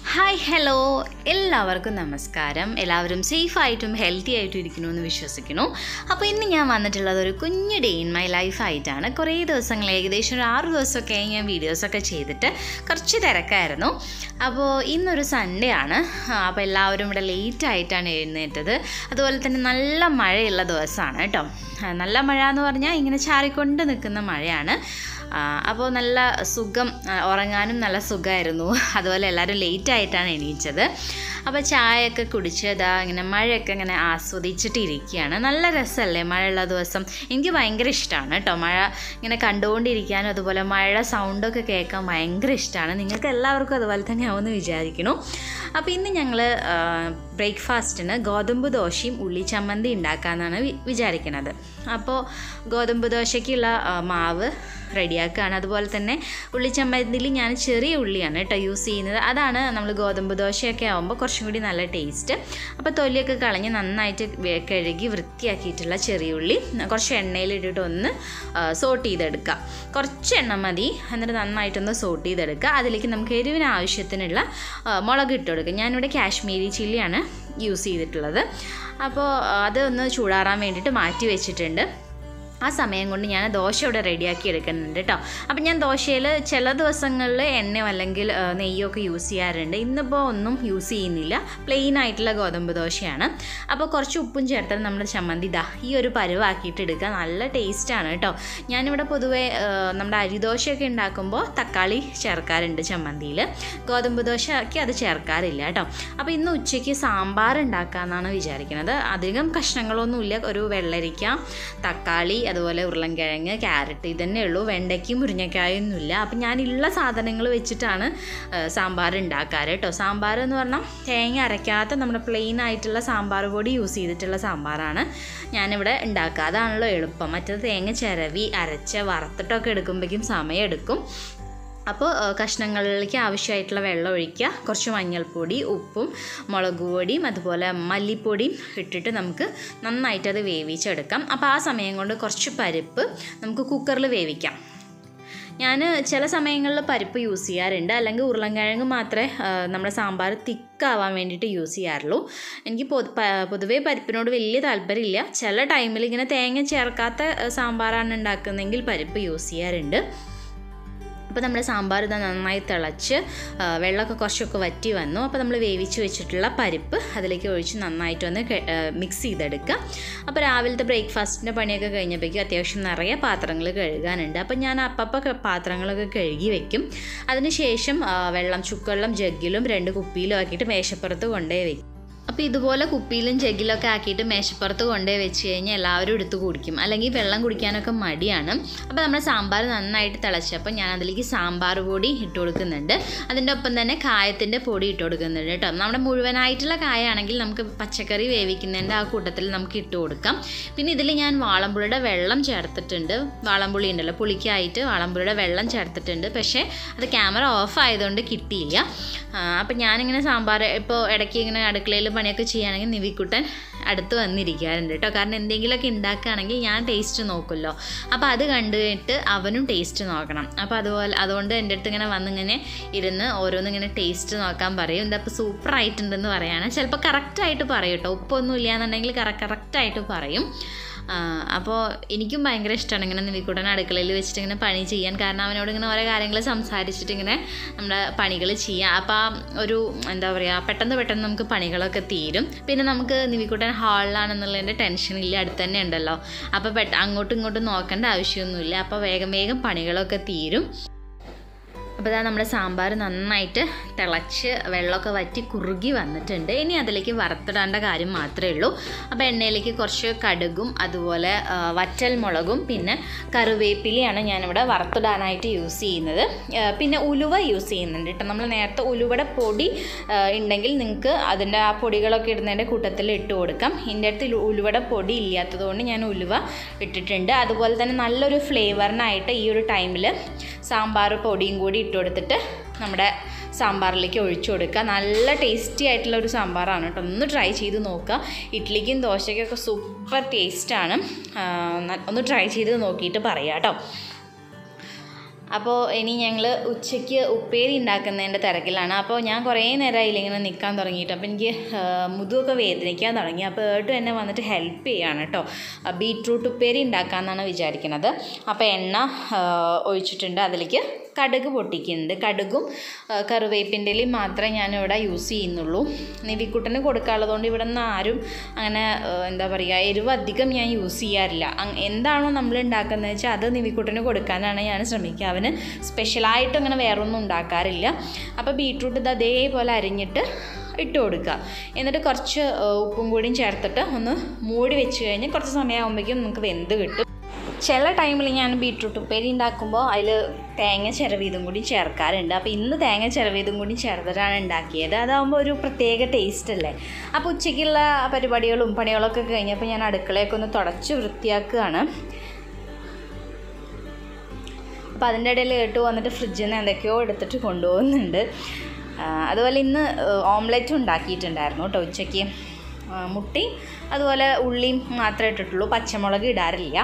hi hello എല്ലാവർക്കും നമസ്കാരം എല്ലാവരും സേഫായിട്ടും ഹെൽത്തി ആയിട്ടും ഇരിക്കണമെന്ന് വിശ്വസിക്കുന്നു അപ്പോൾ ഇന്ന് ഞാൻ വന്നിട്ടുള്ളത് ഒരു കുഞ്ഞു ഡേ ഇൻ മൈ ലൈഫ് ആയിട്ടാണ് കുറേ ദിവസങ്ങൾ ഏകദേശം ഒരു ആറ് ദിവസമൊക്കെ ആയി ഞാൻ വീഡിയോസൊക്കെ ചെയ്തിട്ട് കുറച്ച് തിരക്കായിരുന്നു അപ്പോൾ ഇന്നൊരു സൺഡേ ആണ് ആ, അപ്പോൾ എല്ലാവരും ഇവിടെ ലേറ്റ് ആയിട്ടാണ് എഴുന്നേറ്റത് അതുപോലെ തന്നെ നല്ല മഴയുള്ള ദിവസമാണ് കേട്ടോ ആ, നല്ല മഴ എന്ന് പറഞ്ഞാൽ ഇങ്ങനെ ചാറിക്കൊണ്ട് നിൽക്കുന്ന മഴയാണ് ആ, അപ്പോൾ നല്ല സുഖം ആ, ഉറങ്ങാനും നല്ല സുഖമായിരുന്നു അതുപോലെ എല്ലാവരും ലേറ്റ് ആയിട്ടാണ് എണീച്ചത് അപ്പോൾ ചായയൊക്കെ കുടിച്ച് ഇതാ ഇങ്ങനെ മഴയൊക്കെ ഇങ്ങനെ ആസ്വദിച്ചിട്ട് ഇരിക്കുകയാണ് നല്ല രസമല്ലേ മഴയുള്ള ദിവസം എനിക്ക് ഭയങ്കര ഇഷ്ടമാണ് കേട്ടോ മഴ ഇങ്ങനെ കണ്ടുകൊണ്ടിരിക്കാനും അതുപോലെ മഴ സൗണ്ടൊക്കെ കേൾക്കാൻ ഭയങ്കര ഇഷ്ടമാണ് നിങ്ങൾക്ക് എല്ലാവർക്കും അതുപോലെ തന്നെ ആവുമെന്ന് വിചാരിക്കുന്നു അപ്പോൾ ഇന്ന് ഞങ്ങൾ ബ്രേക്ക്ഫാസ്റ്റിന് ഗോതമ്പ് ദോശയും ഉള്ളി ചമ്മന്തി ഉണ്ടാക്കാമെന്നാണ് വി വിചാരിക്കുന്നത് അപ്പോൾ ഗോതമ്പ് ദോശയ്ക്കുള്ള ആ, മാവ് റെഡിയാക്കുകയാണ് അതുപോലെ തന്നെ ഉള്ളിച്ചമ്മന്തിയിൽ ഞാൻ ചെറിയ ഉള്ളിയാണ് കേട്ടോ യൂസ് ചെയ്യുന്നത് അതാണ് നമ്മൾ ഗോതമ്പ് ദോശയൊക്കെ ആകുമ്പോൾ കുറച്ചും കൂടി നല്ല ടേസ്റ്റ് അപ്പോൾ തൊലിയൊക്കെ കളഞ്ഞ് നന്നായിട്ട് വേ- കഴുകി വൃത്തിയാക്കിയിട്ടുള്ള ചെറിയ ഉള്ളി കുറച്ച് എണ്ണയിലിട്ടിട്ട് ഒന്ന് സോട്ട് ചെയ്തെടുക്കുക കുറച്ച് എണ്ണ മതി എന്നിട്ട് നന്നായിട്ടൊന്ന് സോട്ട് ചെയ്തെടുക്കുക അതിലേക്ക് നമുക്ക് എരിവിന് ആവശ്യത്തിനുള്ള ആ, മുളക് ഇട്ട് കൊടുക്കുക ഞാനിവിടെ കാശ്മീരി ചില്ലിയാണ് യൂസ് ചെയ്തിട്ടുള്ളത് അപ്പോൾ അത് ഒന്ന് ചൂടാറാൻ വേണ്ടിയിട്ട് മാറ്റി വെച്ചിട്ടുണ്ട് ആ സമയം കൊണ്ട് ഞാൻ ദോശ ഇവിടെ റെഡിയാക്കി എടുക്കുന്നുണ്ട് കേട്ടോ അപ്പം ഞാൻ ദോശയിൽ ചില ദിവസങ്ങളിൽ എണ്ണയോ അല്ലെങ്കിൽ ആ, നെയ്യോ ഒക്കെ യൂസ് ചെയ്യാറുണ്ട് ഇന്നിപ്പോൾ ഒന്നും യൂസ് ചെയ്യുന്നില്ല പ്ലെയിൻ ആയിട്ടുള്ള ഗോതമ്പ് ദോശയാണ് അപ്പോൾ കുറച്ച് ഉപ്പും ചേർത്തിട്ട് നമ്മുടെ ചമ്മന്തി ഇതാ ഈ ഒരു പരുവാക്കിയിട്ട് എടുക്കുക നല്ല ടേസ്റ്റാണ് കേട്ടോ ഞാനിവിടെ പൊതുവേ ആ, നമ്മുടെ അരിദോശയൊക്കെ ഉണ്ടാക്കുമ്പോൾ തക്കാളി ചേർക്കാറുണ്ട് ചമ്മന്തിയിൽ ഗോതമ്പ് ദോശയ്ക്ക് അത് ചേർക്കാറില്ല കേട്ടോ അപ്പോൾ ഇന്ന് ഉച്ചയ്ക്ക് സാമ്പാർ ഉണ്ടാക്കാമെന്നാണ് വിചാരിക്കുന്നത് അധികം കഷ്ണങ്ങളൊന്നുമില്ല ഒരു വെള്ളരിക്ക തക്കാളി അതുപോലെ ഉരുളൻകിഴങ്ങ് ക്യാരറ്റ് ഇതന്നെ ഉള്ളൂ വെണ്ടയ്ക്കും മുരിങ്ങക്കായൊന്നുമില്ല അപ്പം ഞാനുള്ള സാധനങ്ങൾ വെച്ചിട്ടാണ് ആ, സാമ്പാർ ഉണ്ടാക്കാറ് കേട്ടോ സാമ്പാർ എന്ന് പറഞ്ഞാൽ തേങ്ങ അരയ്ക്കാത്ത നമ്മുടെ പ്ലെയിൻ ആയിട്ടുള്ള സാമ്പാർ പൊടി യൂസ് ചെയ്തിട്ടുള്ള സാമ്പാറാണ് ഞാനിവിടെ ഉണ്ടാക്കുക അതാണല്ലോ എളുപ്പം മറ്റേത് തേങ്ങ ചിരവി അരച്ച് വറുത്തിട്ടൊക്കെ എടുക്കുമ്പോഴേക്കും സമയം എടുക്കും അപ്പോൾ ആ, കഷ്ണങ്ങളിലേക്ക് ആവശ്യമായിട്ടുള്ള വെള്ളം ഒഴിക്കുക കുറച്ച് മഞ്ഞൾപ്പൊടി ഉപ്പും മുളക് പൊടിയും അതുപോലെ മല്ലിപ്പൊടിയും ഇട്ടിട്ട് നമുക്ക് നന്നായിട്ട് അത് വേവിച്ചെടുക്കാം അപ്പോൾ ആ സമയം കൊണ്ട് കുറച്ച് പരിപ്പ് നമുക്ക് കുക്കറിൽ വേവിക്കാം ഞാൻ ചില സമയങ്ങളിൽ പരിപ്പ് യൂസ് ചെയ്യാറുണ്ട് അല്ലെങ്കിൽ ഉരുളൻകിഴങ്ങ് മാത്രമേ ആ, നമ്മുടെ സാമ്പാർ തിക്കാവാൻ വേണ്ടിയിട്ട് യൂസ് ചെയ്യാറുള്ളൂ എനിക്ക് പൊതു പ- പൊതുവേ പരിപ്പിനോട് വലിയ താല്പര്യമില്ല ചില ടൈമിൽ ഇങ്ങനെ തേങ്ങ ചേർക്കാത്ത ആ, സാമ്പാറാണ് ഉണ്ടാക്കുന്നതെങ്കിൽ പരിപ്പ് യൂസ് ചെയ്യാറുണ്ട് അപ്പോൾ നമ്മുടെ സാമ്പാർ ഇതാ നന്നായി തിളച്ച് ആ, വെള്ളമൊക്കെ കുറച്ചൊക്കെ വറ്റി വന്നു അപ്പോൾ നമ്മൾ വേവിച്ച് വെച്ചിട്ടുള്ള പരിപ്പ് അതിലേക്ക് ഒഴിച്ച് നന്നായിട്ടൊന്ന് മിക്സ് ചെയ്തെടുക്കുക അപ്പോൾ രാവിലത്തെ ബ്രേക്ക്ഫാസ്റ്റിൻ്റെ പണിയൊക്കെ കഴിഞ്ഞപ്പോഴേക്കും അത്യാവശ്യം നിറയെ പാത്രങ്ങൾ കഴുകാനുണ്ട് അപ്പോൾ ഞാൻ അപ്പപ്പോൾ പാത്രങ്ങളൊക്കെ കഴുകി വെക്കും അതിനുശേഷം ആ, വെള്ളം ചുക്കുവെള്ളം ജഗ്ഗിലും രണ്ട് കുപ്പിയിലും ആക്കിയിട്ട് മേശപ്പുറത്ത് കൊണ്ടുപോയി വെക്കും അപ്പോൾ ഇതുപോലെ കുപ്പിയിലും ജഗ്ഗിലൊക്കെ ആക്കിയിട്ട് മേശപ്പുറത്ത് കൊണ്ടുപോയി വെച്ച് കഴിഞ്ഞാൽ എല്ലാവരും എടുത്ത് കുടിക്കും അല്ലെങ്കിൽ വെള്ളം കുടിക്കാനൊക്കെ മടിയാണ് അപ്പോൾ നമ്മുടെ സാമ്പാർ നന്നായിട്ട് തിളച്ചപ്പോൾ ഞാൻ അതിലേക്ക് സാമ്പാർ പൊടി ഇട്ട് കൊടുക്കുന്നുണ്ട് അതിൻ്റെ ഒപ്പം തന്നെ കായത്തിൻ്റെ പൊടി ഇട്ട് കൊടുക്കുന്നുണ്ട് കേട്ടോ നമ്മുടെ മുഴുവനായിട്ടുള്ള കായാണെങ്കിൽ നമുക്ക് പച്ചക്കറി വേവിക്കുന്നതിൻ്റെ ആ കൂട്ടത്തിൽ നമുക്ക് ഇട്ട് കൊടുക്കാം പിന്നെ ഇതിൽ ഞാൻ വാളമ്പുളിയുടെ വെള്ളം ചേർത്തിട്ടുണ്ട് വാളമ്പുളി ഉണ്ടല്ലോ പുളിക്കായിട്ട് വാളമ്പുളിയുടെ വെള്ളം ചേർത്തിട്ടുണ്ട് പക്ഷേ അത് ക്യാമറ ഓഫ് ആയതുകൊണ്ട് കിട്ടിയില്ല അപ്പം ഞാനിങ്ങനെ സാമ്പാർ ഇപ്പോൾ ഇടയ്ക്ക് ഇങ്ങനെ അടുക്കളയിൽ പണിയൊക്കെ ചെയ്യുകയാണെങ്കിൽ നിവിക്കുട്ടൻ അടുത്ത് വന്നിരിക്കാറുണ്ട് കേട്ടോ കാരണം എന്തെങ്കിലുമൊക്കെ ഉണ്ടാക്കുകയാണെങ്കിൽ ഞാൻ ടേസ്റ്റ് നോക്കുമല്ലോ അപ്പോൾ അത് കണ്ടിട്ട് അവനും ടേസ്റ്റ് നോക്കണം അപ്പോൾ അതുപോലെ അതുകൊണ്ട് എൻ്റെ അടുത്ത് ഇങ്ങനെ വന്നിങ്ങനെ ഇരുന്ന് ഓരോന്നിങ്ങനെ ടേസ്റ്റ് നോക്കാൻ പറയും ഇതപ്പോൾ സൂപ്പർ ആയിട്ടുണ്ടെന്ന് പറയാണ് ചിലപ്പോൾ കറക്റ്റായിട്ട് പറയും കേട്ടോ ഉപ്പൊന്നും ഇല്ലയെന്നുണ്ടെങ്കിൽ കറക്റ്റ് കറക്റ്റായിട്ട് പറയും ആ, അപ്പോൾ എനിക്കും ഭയങ്കര ഇഷ്ടമാണ് ഇങ്ങനെ നിവിക്കൂട്ടൻ അടുക്കളയിൽ വെച്ചിട്ട് ഇങ്ങനെ പണി ചെയ്യാൻ കാരണം അവനോട് ഇങ്ങനെ ഓരോ കാര്യങ്ങൾ സംസാരിച്ചിട്ട് ഇങ്ങനെ നമ്മുടെ പണികൾ ചെയ്യാം അപ്പോൾ ആ ഒരു എന്താ പറയുക പെട്ടെന്ന് പെട്ടെന്ന് നമുക്ക് പണികളൊക്കെ തീരും പിന്നെ നമുക്ക് നിവിക്കൂട്ടൻ ഹാളിലാണെന്നുള്ളതിൻ്റെ ടെൻഷനില്ല അടുത്ത് തന്നെ ഉണ്ടല്ലോ അപ്പോൾ പെട്ട അങ്ങോട്ടും ഇങ്ങോട്ടും നോക്കേണ്ട ആവശ്യമൊന്നുമില്ല അപ്പോൾ വേഗം വേഗം പണികളൊക്കെ തീരും അപ്പോൾ ഇതാ നമ്മുടെ സാമ്പാർ നന്നായിട്ട് തിളച്ച് വെള്ളമൊക്കെ വറ്റി കുറുകി വന്നിട്ടുണ്ട് ഇനി അതിലേക്ക് വറുത്തിടേണ്ട കാര്യം മാത്രമേ ഉള്ളൂ അപ്പോൾ എണ്ണയിലേക്ക് കുറച്ച് കടുകും അതുപോലെ ആ, വറ്റൽ മുളകും പിന്നെ കറിവേപ്പിലയാണ് ഞാനിവിടെ വറുത്തിടാനായിട്ട് യൂസ് ചെയ്യുന്നത് ആ, പിന്നെ ഉലുവ യൂസ് ചെയ്യുന്നുണ്ട് കേട്ടോ നമ്മൾ നേരത്തെ ഉലുവയുടെ പൊടി ആ, ഉണ്ടെങ്കിൽ നിങ്ങൾക്ക് അതിൻ്റെ ആ പൊടികളൊക്കെ ഇടുന്നതിൻ്റെ കൂട്ടത്തിൽ ഇട്ട് കൊടുക്കാം എൻ്റെ അടുത്ത് ഇലു- ഉലുവയുടെ പൊടി ഇല്ലാത്തതുകൊണ്ട് ഞാൻ ഉലുവ ഇട്ടിട്ടുണ്ട് അതുപോലെ തന്നെ നല്ലൊരു ഫ്ലേവറിനായിട്ട് ഈ ഒരു ടൈമിൽ സാമ്പാർ പൊടിയും കൂടി ഇട്ട് കൊടുത്തിട്ട് നമ്മുടെ സാമ്പാറിലേക്ക് ഒഴിച്ചു കൊടുക്കുക നല്ല ടേസ്റ്റി ആയിട്ടുള്ള ഒരു സാമ്പാറാണ് കേട്ടോ ഒന്ന് ട്രൈ ചെയ്ത് നോക്കുക ഇഡ്ഡലിക്കും ദോശയ്ക്കൊക്കെ സൂപ്പർ ടേസ്റ്റാണ് ഒന്ന് ട്രൈ ചെയ്ത് നോക്കിയിട്ട് പറയാം കേട്ടോ അപ്പോൾ ഇനി ഞങ്ങൾ ഉച്ചയ്ക്ക് ഉപ്പേരി ഉണ്ടാക്കുന്നതിൻ്റെ തിരക്കിലാണ് അപ്പോൾ ഞാൻ കുറേ നേരമായില്ല ഇങ്ങനെ നിൽക്കാൻ തുടങ്ങിയിട്ട് അപ്പോൾ എനിക്ക് ആ, മുതുകൊക്കെ വേദനിക്കാൻ തുടങ്ങി അപ്പോൾ ഏട്ടും എന്നെ വന്നിട്ട് ഹെൽപ്പ് ചെയ്യാണ് കേട്ടോ ആ, ബീട്രൂട്ട് ഉപ്പേരി ഉണ്ടാക്കാമെന്നാണ് വിചാരിക്കുന്നത് അപ്പോൾ എണ്ണ ആ, ഒഴിച്ചിട്ടുണ്ട് അതിലേക്ക് കടുക് പൊട്ടിക്കുന്നുണ്ട് കടുകും ആ, കറിവേപ്പിൻ്റെ ഇലയും മാത്രമേ ഞാനിവിടെ യൂസ് ചെയ്യുന്നുള്ളൂ നിവിക്കുട്ടന് കൊടുക്കാനുള്ളതുകൊണ്ട് ഇവിടെ നിന്ന് ആരും അങ്ങനെ ആ, എന്താ പറയുക എരിവ് അധികം ഞാൻ യൂസ് ചെയ്യാറില്ല അങ് എന്താണോ നമ്മൾ ഉണ്ടാക്കുന്നത് വെച്ചാൽ അത് നിവിക്കുട്ടന് കൊടുക്കാനാണ് ഞാൻ ശ്രമിക്കുക അവന് സ്പെഷ്യലായിട്ട് അങ്ങനെ വേറെ ഒന്നും ഉണ്ടാക്കാറില്ല അപ്പോൾ ബീട്രൂട്ട് ഇത് അതേപോലെ അരിഞ്ഞിട്ട് ഇട്ട് കൊടുക്കുക എന്നിട്ട് കുറച്ച് ആ, ഉപ്പും കൂടിയും ചേർത്തിട്ട് ഒന്ന് മൂടി വെച്ച് കഴിഞ്ഞ് കുറച്ച് സമയമാകുമ്പോഴേക്കും നമുക്ക് വെന്ത് കിട്ടും ചില ടൈമിൽ ഞാൻ ബീട്രൂട്ട് ഉപ്പേരി ഉണ്ടാക്കുമ്പോൾ അതിൽ തേങ്ങ ചിരവീതും കൂടി ചേർക്കാറുണ്ട് അപ്പോൾ ഇന്ന് തേങ്ങ ചിരവീതും കൂടി ചേർത്തിട്ടാണ് ഉണ്ടാക്കിയത് അതാകുമ്പോൾ ഒരു പ്രത്യേക ടേസ്റ്റ് അല്ലേ അപ്പോൾ ഉച്ചയ്ക്കുള്ള പരിപാടികളും പണികളൊക്കെ കഴിഞ്ഞപ്പോൾ ഞാൻ അടുക്കളയൊക്കെ ഒന്ന് തുടച്ച് വൃത്തിയാക്കുകയാണ് അപ്പോൾ അതിൻ്റെ ഇടയിൽ കേട്ട് വന്നിട്ട് ഫ്രിഡ്ജിൽ നിന്ന് എന്തൊക്കെയോ എടുത്തിട്ട് കൊണ്ടുപോകുന്നുണ്ട് ആ, അതുപോലെ ഇന്ന് ഓംലെറ്റും ഉണ്ടാക്കിയിട്ടുണ്ടായിരുന്നു കേട്ടോ ഉച്ചയ്ക്ക് ആ, മുട്ടയും അതുപോലെ ഉള്ളിയും മാത്രമേ ഇട്ടിട്ടുള്ളൂ പച്ചമുളക് ഇടാറില്ല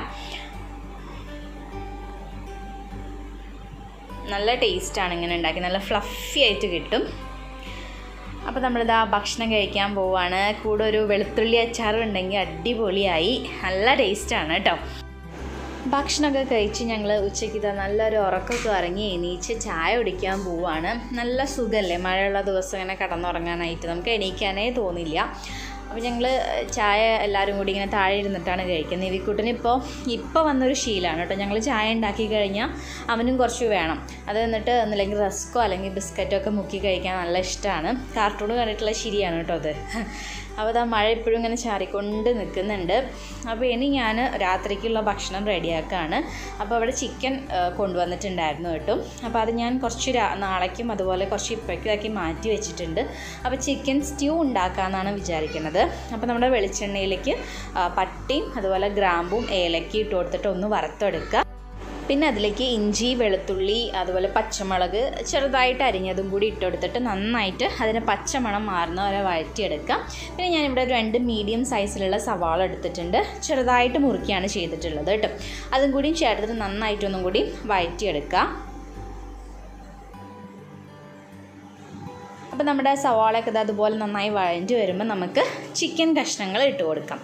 നല്ല ടേസ്റ്റാണ് ഇങ്ങനെ ഉണ്ടാക്കി നല്ല ഫ്ലഫി ആയിട്ട് കിട്ടും അപ്പോൾ നമ്മളിതാ ഭക്ഷണം കഴിക്കാൻ പോവാണ് കൂടെ ഒരു വെളുത്തുള്ളി അച്ചാറും ഉണ്ടെങ്കിൽ അടിപൊളിയായി നല്ല ടേസ്റ്റാണ് കേട്ടോ ഭക്ഷണമൊക്കെ കഴിച്ച് ഞങ്ങൾ ഉച്ചയ്ക്ക് ഇതാ നല്ലൊരു ഉറക്കമൊക്കെ ഇറങ്ങി എണീച്ച് ചായ കുടിക്കാൻ പോവാണ് നല്ല സുഖമല്ലേ മഴയുള്ള ദിവസം ഇങ്ങനെ കിടന്നുറങ്ങാനായിട്ട് നമുക്ക് എണീക്കാനേ തോന്നില്ല അപ്പോൾ ഞങ്ങൾ ചായ എല്ലാവരും കൂടി ഇങ്ങനെ താഴെ ഇരുന്നിട്ടാണ് കഴിക്കുന്നത് നിവിക്കുട്ടന് ഇപ്പോൾ ഇപ്പോൾ വന്നൊരു ശീലമാണ് കേട്ടോ ഞങ്ങൾ ചായ ഉണ്ടാക്കി കഴിഞ്ഞാൽ അവനും കുറച്ച് വേണം അത് എന്നിട്ട് ഒന്നില്ലെങ്കിൽ റസ്കോ അല്ലെങ്കിൽ ബിസ്ക്കറ്റോ ഒക്കെ മുക്കി കഴിക്കാൻ നല്ല ഇഷ്ടമാണ് കാർട്ടൂൺ കണ്ടിട്ടുള്ള ശരിയാണ് കേട്ടോ അത് അപ്പോൾ അതാ മഴ ഇപ്പോഴും ഇങ്ങനെ ചാറിക്കൊണ്ട് നിൽക്കുന്നുണ്ട് അപ്പോൾ ഇനി ഞാൻ രാത്രിക്കുള്ള ഭക്ഷണം റെഡിയാക്കുകയാണ് അപ്പോൾ അവിടെ ചിക്കൻ കൊണ്ടുവന്നിട്ടുണ്ടായിരുന്നു കേട്ടോ അപ്പോൾ അത് ഞാൻ കുറച്ച് രാ നാളേക്കും അതുപോലെ കുറച്ച് ഇപ്പോഴേക്കാക്കി മാറ്റി വെച്ചിട്ടുണ്ട് അപ്പോൾ ചിക്കൻ സ്റ്റ്യൂ ഉണ്ടാക്കാമെന്നാണ് വിചാരിക്കുന്നത് അപ്പോൾ നമ്മുടെ വെളിച്ചെണ്ണയിലേക്ക് ആ, പട്ടിയും അതുപോലെ ഗ്രാമ്പും ഏലക്കയും ഇട്ട് കൊടുത്തിട്ട് ഒന്ന് വറുത്തെടുക്കുക പിന്നെ അതിലേക്ക് ഇഞ്ചി വെളുത്തുള്ളി അതുപോലെ പച്ചമുളക് ചെറുതായിട്ട് അരിഞ്ഞതും കൂടി ഇട്ടെടുത്തിട്ട് നന്നായിട്ട് അതിന് പച്ചമണം മാറുന്ന വരെ വഴറ്റിയെടുക്കാം പിന്നെ ഞാനിവിടെ ഒരു രണ്ട് മീഡിയം സൈസിലുള്ള സവാള എടുത്തിട്ടുണ്ട് ചെറുതായിട്ട് മുറിക്കുകയാണ് ചെയ്തിട്ടുള്ളത് കേട്ടോ അതും കൂടി ചേർത്തിട്ട് നന്നായിട്ടൊന്നും കൂടി വഴറ്റിയെടുക്കാം അപ്പോൾ നമ്മുടെ സവാളയൊക്കെ ഇത് അതുപോലെ നന്നായി വഴഞ്ഞു വരുമ്പോൾ നമുക്ക് ചിക്കൻ കഷ്ണങ്ങൾ ഇട്ട് കൊടുക്കാം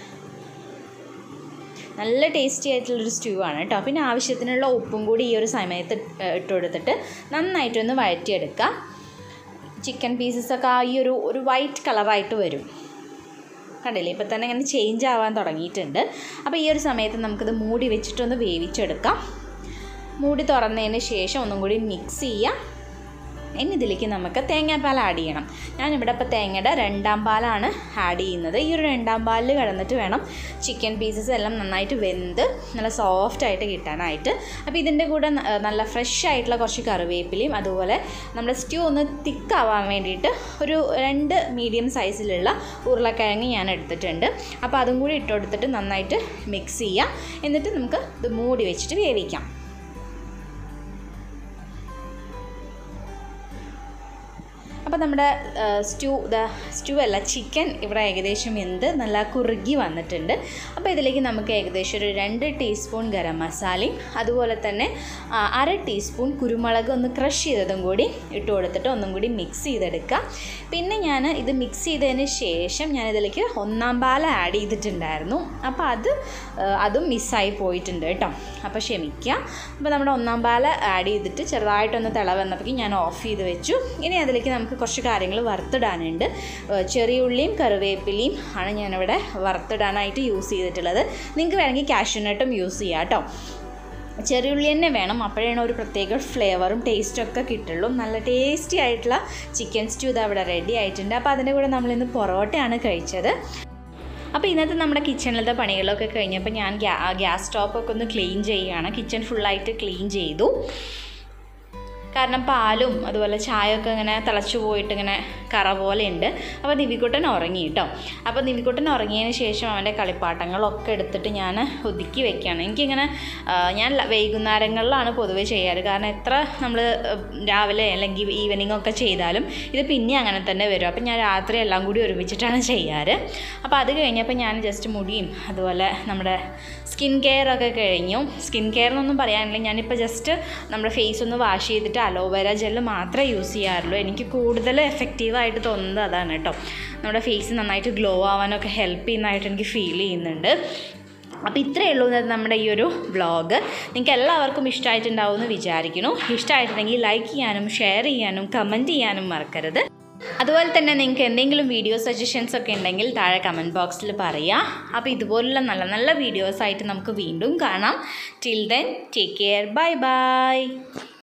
നല്ല ടേസ്റ്റി ആയിട്ടുള്ളൊരു സ്റ്റ്യൂ ആണ് കേട്ടോ പിന്നെ ആവശ്യത്തിനുള്ള ഉപ്പും കൂടി ഈ ഒരു സമയത്ത് ഇട്ട് ഇട്ട് കൊടുത്തിട്ട് നന്നായിട്ടൊന്ന് വഴറ്റിയെടുക്കുക ചിക്കൻ പീസസൊക്കെ ആ ഈ ഒരു ഒരു വൈറ്റ് കളറായിട്ട് വരും കണ്ടില്ലേ ഇപ്പം തന്നെ ഇങ്ങനെ ചേഞ്ച് ആവാൻ തുടങ്ങിയിട്ടുണ്ട് അപ്പോൾ ഈ ഒരു സമയത്ത് നമുക്കിത് മൂടി വെച്ചിട്ടൊന്ന് വേവിച്ചെടുക്കാം മൂടി തുറന്നതിന് ശേഷം ഒന്നും കൂടി മിക്സ് ചെയ്യാം ഇനി ഇതിലേക്ക് നമുക്ക് തേങ്ങാപ്പാൽ ആഡ് ചെയ്യണം ഞാനിവിടെ ഇപ്പോൾ തേങ്ങയുടെ രണ്ടാം പാലാണ് ആഡ് ചെയ്യുന്നത് ഈ ഒരു രണ്ടാം പാലിൽ കിടന്നിട്ട് വേണം ചിക്കൻ പീസസ് എല്ലാം നന്നായിട്ട് വെന്ത് നല്ല സോഫ്റ്റ് ആയിട്ട് കിട്ടാനായിട്ട് അപ്പോൾ ഇതിൻ്റെ കൂടെ ന- നല്ല ഫ്രഷ് ആയിട്ടുള്ള കുറച്ച് കറിവേപ്പിലയും അതുപോലെ നമ്മുടെ സ്റ്റ്യൂ ഒന്ന് തിക്കാവാൻ വേണ്ടിയിട്ട് ഒരു രണ്ട് മീഡിയം സൈസിലുള്ള ഉരുളക്കിഴങ്ങ് ഞാൻ എടുത്തിട്ടുണ്ട് അപ്പോൾ അതും കൂടി ഇട്ട് കൊടുത്തിട്ട് നന്നായിട്ട് മിക്സ് ചെയ്യാം എന്നിട്ട് നമുക്ക് ഇത് മൂടി വെച്ചിട്ട് വേവിക്കാം അപ്പോൾ നമ്മുടെ സ്റ്റൂ ദ സ്റ്റൂ അല്ല ചിക്കൻ ഇവിടെ ഏകദേശം എന്ത് നല്ല കുറുകി വന്നിട്ടുണ്ട് അപ്പോൾ ഇതിലേക്ക് നമുക്ക് ഏകദേശം ഒരു രണ്ട് ടീസ്പൂൺ ഗരം മസാലയും അതുപോലെ തന്നെ ആ, അര ടീസ്പൂൺ കുരുമുളക് ഒന്ന് ക്രഷ് ചെയ്തതും കൂടി ഇട്ട് കൊടുത്തിട്ട് ഒന്നും കൂടി മിക്സ് ചെയ്തെടുക്കുക പിന്നെ ഞാൻ ഇത് മിക്സ് ചെയ്തതിന് ശേഷം ഞാൻ ഇതിലേക്ക് ഒന്നാം പാൽ ആഡ് ചെയ്തിട്ടുണ്ടായിരുന്നു അപ്പോൾ അത് ആ, അതും മിസ്സായി പോയിട്ടുണ്ട് കേട്ടോ അപ്പോൾ ക്ഷമിക്കുക അപ്പോൾ നമ്മുടെ ഒന്നാം പാൽ ആഡ് ചെയ്തിട്ട് ചെറുതായിട്ടൊന്ന് തിള വന്നപ്പോഴേക്കും ഞാൻ ഓഫ് ചെയ്ത് വെച്ചു ഇനി അതിലേക്ക് നമുക്ക് കുറച്ച് കാര്യങ്ങൾ വറുത്തിടാനുണ്ട് ഏഹ് ചെറിയ ഉള്ളിയും കറിവേപ്പിലയും ആണ് ഞാനിവിടെ വറുത്തിടാനായിട്ട് യൂസ് ചെയ്തിട്ടുള്ളത് നിങ്ങൾക്ക് വേണമെങ്കിൽ കാഷ്യൂനട്ടും യൂസ് ചെയ്യാം കേട്ടോ ചെറിയ ഉള്ളി തന്നെ വേണം അപ്പോഴാണ് ഒരു പ്രത്യേക ഫ്ലേവറും ടേസ്റ്റും ഒക്കെ കിട്ടുള്ളൂ നല്ല ടേസ്റ്റി ആയിട്ടുള്ള ചിക്കൻ സ്റ്റൂ ഇത് അവിടെ റെഡി ആയിട്ടുണ്ട് അപ്പോൾ അതിൻ്റെ കൂടെ നമ്മളിന്ന് പൊറോട്ടയാണ് കഴിച്ചത് അപ്പോൾ ഇന്നത്തെ നമ്മുടെ കിച്ചണിലത്തെ പണികളൊക്കെ കഴിഞ്ഞപ്പോൾ ഞാൻ ഗ്യാ ഗ്യാസ് സ്റ്റോപ്പൊക്കെ ഒന്ന് ക്ലീൻ ചെയ്യുകയാണ് കിച്ചൺ ഫുള്ളായിട്ട് ക്ലീൻ ചെയ്തു കാരണം പാലും അതുപോലെ ചായയൊക്കെ ഇങ്ങനെ തിളച്ചു പോയിട്ട് ഇങ്ങനെ കറ പോലെ ഉണ്ട് അപ്പോൾ നിവിക്കുട്ടൻ ഉറങ്ങി കേട്ടോ അപ്പോൾ നിവിക്കുട്ടൻ ഉറങ്ങിയതിന് ശേഷം അവൻ്റെ കളിപ്പാട്ടങ്ങളൊക്കെ എടുത്തിട്ട് ഞാൻ ഒതുക്കി വെക്കുകയാണ് എനിക്കിങ്ങനെ ആ, ഞാൻ ല- വൈകുന്നേരങ്ങളിലാണ് പൊതുവെ ചെയ്യാറ് കാരണം എത്ര നമ്മൾ രാവിലെ അല്ലെങ്കിൽ ഈവനിങ് ഒക്കെ ചെയ്താലും ഇത് പിന്നെ അങ്ങനെ തന്നെ വരും അപ്പം ഞാൻ രാത്രി എല്ലാം കൂടി ഒരുമിച്ചിട്ടാണ് ചെയ്യാറ് അപ്പോൾ അത് കഴിഞ്ഞപ്പോൾ ഞാൻ ജസ്റ്റ് മുടിയും അതുപോലെ നമ്മുടെ സ്കിൻ കെയർ ഒക്കെ കഴിഞ്ഞു സ്കിൻ കെയർ എന്നൊന്നും പറയാനില്ല ഞാനിപ്പോൾ ജസ്റ്റ് നമ്മുടെ ഫേസ് ഒന്ന് വാഷ് ചെയ്തിട്ട് അലോവേര ജെല്ല് മാത്രമേ യൂസ് ചെയ്യാറുള്ളൂ എനിക്ക് കൂടുതൽ എഫക്റ്റീവായിട്ട് തോന്നുന്നത് അതാണ് കേട്ടോ നമ്മുടെ ഫേസ് നന്നായിട്ട് ഗ്ലോ ആവാനൊക്കെ ഹെൽപ്പ് ചെയ്യുന്നതായിട്ട് എനിക്ക് ഫീൽ ചെയ്യുന്നുണ്ട് അപ്പോൾ ഇത്രയേ ഉള്ളൂ ഇന്നത്തെ നമ്മുടെ ഈ ഒരു വ്ളോഗ് നിങ്ങൾക്ക് എല്ലാവർക്കും ഇഷ്ടമായിട്ടുണ്ടാവും എന്ന് വിചാരിക്കുന്നു ഇഷ്ടമായിട്ടുണ്ടെങ്കിൽ ലൈക്ക് ചെയ്യാനും ഷെയർ ചെയ്യാനും കമൻറ്റ് ചെയ്യാനും മറക്കരുത് അതുപോലെ തന്നെ നിങ്ങൾക്ക് എന്തെങ്കിലും വീഡിയോ സജഷൻസ് ഒക്കെ ഉണ്ടെങ്കിൽ താഴെ കമൻറ്റ് ബോക്സിൽ പറയുക അപ്പോൾ ഇതുപോലുള്ള നല്ല നല്ല വീഡിയോസായിട്ട് നമുക്ക് വീണ്ടും കാണാം till then take care bye by